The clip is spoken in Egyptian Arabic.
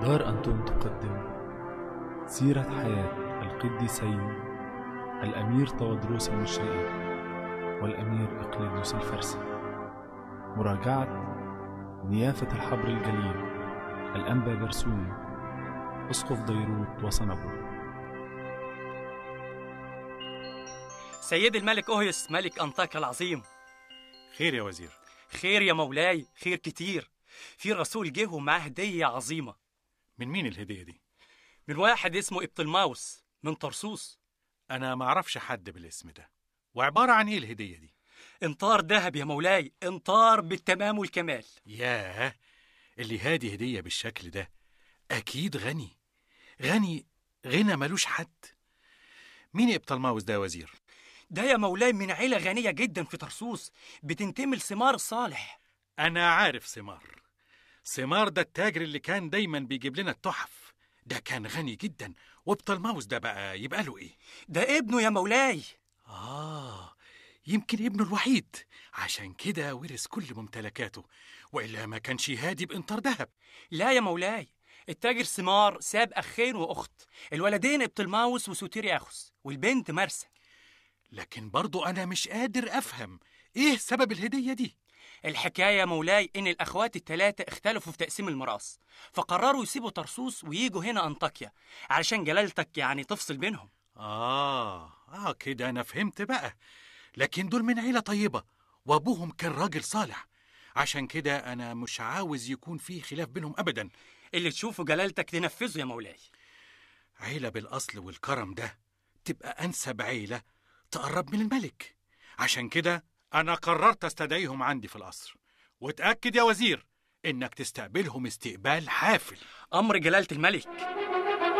دار أنطون تقدم سيرة حياة القديسين الأمير طودروس المشرقي والأمير إقليدوس الفرسي مراجعة نيافة الحبر الجليل الأنبا برسوم أسقف ديروت وصنبو سيدي الملك أوهيس ملك أنطاكيا العظيم خير يا وزير خير يا مولاي خير كتير في رسول جه ومعاه هدية عظيمة من مين الهدية دي؟ من واحد اسمه إبطلماوس من طرسوس أنا ما أعرفش حد بالاسم ده وعبارة عن إيه الهدية دي؟ انطار ذهب يا مولاي انطار بالتمام والكمال ياه اللي هادي هدية بالشكل ده أكيد غني غني غنى ملوش حد مين إبطالماوس ده يا وزير؟ ده يا مولاي من عيلة غنية جدا في طرسوس بتنتمي لثمار الصالح أنا عارف سمار سمار ده التاجر اللي كان دايما بيجيب لنا التحف ده كان غني جدا وبطلماوس ده بقى يبقى له إيه؟ ده ابنه يا مولاي آه يمكن ابنه الوحيد عشان كده ورث كل ممتلكاته وإلا ما كانش هادي بإنطار ذهب لا يا مولاي التاجر سمار ساب أخين وأخت الولدين إبطلماوس وسوتيرياخوس والبنت مرسى لكن برضو أنا مش قادر أفهم إيه سبب الهدية دي؟ الحكاية يا مولاي إن الأخوات التلاتة اختلفوا في تقسيم الميراث فقرروا يسيبوا طرسوس ويجوا هنا أنطاكيا علشان جلالتك يعني تفصل بينهم آه آه كده أنا فهمت بقى لكن دول من عيلة طيبة وأبوهم كان راجل صالح عشان كده أنا مش عاوز يكون في خلاف بينهم أبدا اللي تشوفه جلالتك تنفذه يا مولاي عيلة بالأصل والكرم ده تبقى أنسب عيلة تقرب من الملك عشان كده أنا قررت أستدعيهم عندي في القصر وتأكد يا وزير إنك تستقبلهم استقبال حافل أمر جلالة الملك